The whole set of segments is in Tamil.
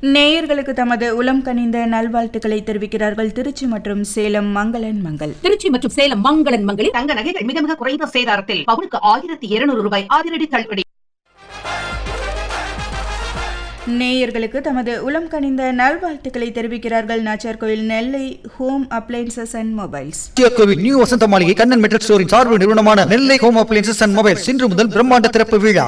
நேயர்களுக்கு தமது உளம் கனிந்த நல்வாழ்த்துக்களை தெரிவிக்கிறார்கள் திருச்சி மற்றும் சேலம் மங்களன் மங்கள் திருச்சி மற்றும் சேலம் மங்களன் மங்களில் தங்க நகைகள் மிக மிக குறைந்த சேதாரத்தில் பவுனுக்கு ஆயிரத்தி இருநூறு ரூபாய் அதிரடி தள்ளுபடி நேயர்களுக்கு தமது உளம் கனிந்த நல்வாழ்த்துக்களை தெரிவிக்கிறார்கள் Nagercoil Nellai home appliances and mobiles கோவில் நியூ வசந்த மாளிகை கண்ணன் மெட்டல் ஸ்டோரின் சார்பு நிறுவனமான Nellai home appliances and mobiles இன்று முதல் பிரம்மாண்ட திறப்பு விழா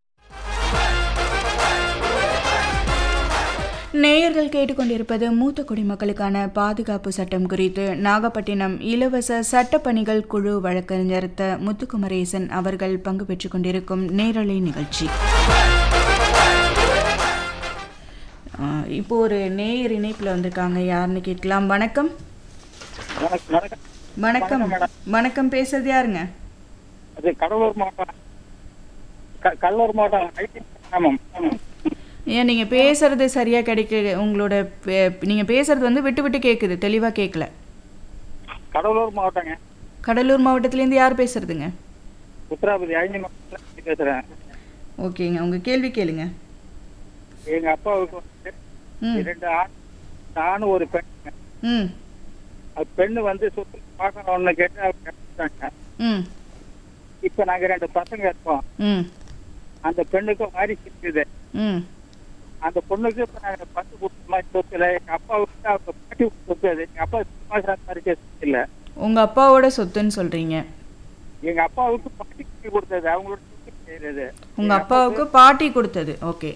நேயர்கள் கேட்டுக்கொண்டிருப்பது மூத்த குடிமக்களுக்கான பாதுகாப்பு சட்டம் குறித்து நாகப்பட்டினம் இலவச சட்டப்பணிகள் குழு வழக்கறிஞர் த முத்துக்குமரேசன் அவர்கள் பங்கு பெற்றுக் கொண்டிருக்கும் நேரலை நிகழ்ச்சி ஆஹ், இப்போ ஒரு நேயர் இணைப்பில் வந்திருக்காங்க யாருன்னு கேட்கலாம் வணக்கம் வணக்கம் வணக்கம் வணக்கம் வணக்கம் பேசுறது யாருங்க அது கடலூர் மாவட்டம் க- கடலூர் மாவட்டம் ஐடி ஆமாம் ஆமாம் ஏன் நீங்க பேசுறது சரியா கிடைக்க உங்களோட பே- நீங்க பேசுறது வந்து விட்டு விட்டு கேக்குது தெளிவா கேட்கல கடலூர் மாவட்டங்க கடலூர் மாவட்டத்திலேருந்து யார் பேசுறதுங்க உத்தராபதி ஐந்து மாவட்டத்தில் பேசுகிறேன் ஓகேங்க உங்க கேள்வி கேளுங்க எங்கள் அப்பாவுக்கு வந்து ம் இரண்டு ஆண் ஆணும் ஒரு பெண் ம் அது பெண்ணு வந்து சொத்து பார்க்கணும்னு கேட்டு அவங்க இறந்துட்டாங்க ம் இப்போ நாங்கள் ரெண்டு பசங்க இருக்கோம் ம் அந்த பெண்ணுக்கு வாரிசு இருக்குது ம் அந்த பொண்ணுக்கு இப்போ நாங்கள் பத்து கொடுத்த மாதிரி சொத்து இல்லை எங்கள் அப்பாவுக்கு அவங்க பாட்டி சொத்து அது எங்கள் அப்பா சும்மா மாதிரி சொத்து இல்லை உங்க அப்பாவோட சொத்துன்னு சொல்றீங்க எங்கள் அப்பாவுக்கு பாட்டி குட்டி கொடுத்தது அவங்களோட சொத்து செய்யறது உங்க அப்பாவுக்கு பாட்டி கொடுத்தது ஓகே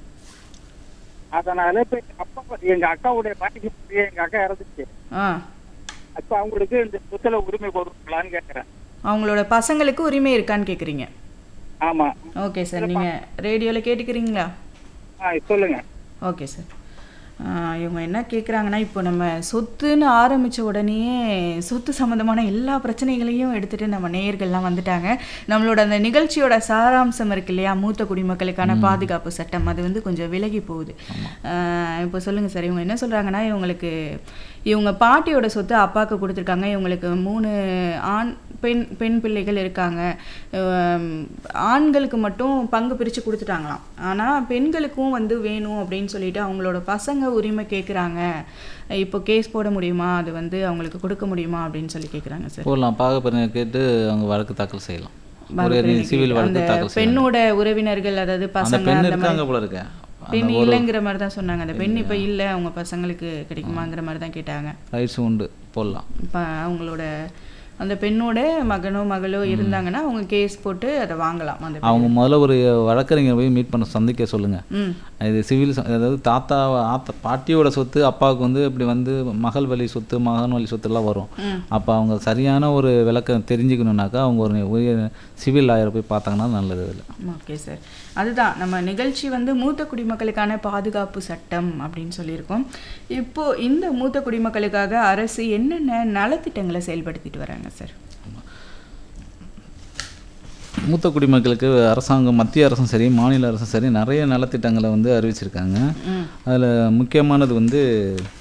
அதனால இப்ப எங்க அப்பா எங்க அக்காவுடைய பாட்டிக்கு முன்னாடியே எங்க அக்கா இறந்துச்சு ஆ அப்ப அவங்களுக்கு இந்த சொத்துல உரிமை கொடுக்கலான்னு கேக்குறேன் அவங்களோட பசங்களுக்கு உரிமை இருக்கான்னு கேக்குறீங்க ஆமா ஓகே சார் நீங்க ரேடியோல கேட்டுக்கிறீங்களா ஆ சொல்லுங்க ஓகே சார் ஆ, இவங்க என்ன கேட்குறாங்கன்னா இப்போ நம்ம சொத்துன்னு ஆரம்பித்த உடனேயே சொத்து சம்மந்தமான எல்லா பிரச்சனைகளையும் எடுத்துகிட்டு நம்ம நேயர்கள்லாம் வந்துட்டாங்க நம்மளோட அந்த நிகழ்ச்சியோட சாராம்சம் இருக்கு இல்லையா மூத்த குடிமக்களுக்கான பாதுகாப்பு சட்டம் அது வந்து கொஞ்சம் விலகி போகுது ஆ, இப்போ சொல்லுங்கள் சார் இவங்க என்ன சொல்கிறாங்கன்னா இவங்களுக்கு இவங்க பாட்டியோட சொத்து அப்பாவுக்கு கொடுத்துருக்காங்க இவங்களுக்கு மூணு ஆண் பெண் பெண் பிள்ளைகள் இருக்காங்க உம், ஆண்களுக்கு மட்டும் பங்கு பிரித்து கொடுத்துட்டாங்களாம் ஆனால் பெண்களுக்கும் வந்து வேணும் அப்படின்னு சொல்லிட்டு அவங்களோட பசங்க உரிமை கேட்குறாங்க இப்போ கேஸ் போட முடியுமா அது வந்து அவங்களுக்கு கொடுக்க முடியுமா அப்படின்னு சொல்லி கேட்குறாங்க சார் போடலாம் பாகப்பிரிவினை கேட்டு அவங்க வழக்கு தாக்கல் செய்யலாம் ஒரு பாகப்பிரிவினை சிவில் கேட்டு. வழக்கு அந்த தாக்கல் செய்யலாம் பெண்ணோட உறவினர்கள் அதாவது அந்த பசங்க பெண் அந்த இருக்காங்க மாதிரி போல இருக்கு பெண் இல்லைங்கிற மாதிரி தான் சொன்னாங்க அந்த பெண் இப்போ இல்லை அவங்க பசங்களுக்கு கிடைக்குமாங்கிற மாதிரி தான் கேட்டாங்க ரைட்ஸ் உண்டு போடலாம் இப்போ அவங்களோட அந்த பெண்ணோட மகனோ மகளோ இருந்தாங்கன்னா அவங்க கேஸ் போட்டு அதை வாங்கலாம் அந்த அவங்க முதல்ல ஒரு வழக்கறிஞர் போய் மீட் பண்ண சந்திக்க சொல்லுங்க ம் இது சிவில் ச- அதாவது தாத்தா ஆத்தா பாட்டியோட சொத்து அப்பாவுக்கு வந்து இப்படி வந்து மகள் வழி சொத்து மகன் வழி சொத்துலாம் வரும் ம். அப்போ அவங்க சரியான ஒரு விளக்கம் தெரிஞ்சுக்கணுன்னாக்கா அவங்க ஒரு உயர் சிவில் லாயரை போய் பார்த்தாங்கன்னா நல்லது இதில் ஓகே சார் அதுதான் நம்ம நிகழ்ச்சி வந்து மூத்த குடிமக்களுக்கான பாதுகாப்பு சட்டம் அப்படின்னு சொல்லியிருக்கோம் இப்போ இந்த மூத்த குடிமக்களுக்காக அரசு என்னென்ன நலத்திட்டங்களை செயல்படுத்திட்டு வராங்க சார் மூத்த குடிமக்களுக்கு அரசாங்கம் மத்திய அரசும் சரி மாநில அரசும் சரி நிறைய நலத்திட்டங்களை வந்து அறிவிச்சிருக்காங்க ம் அதில் முக்கியமானது வந்து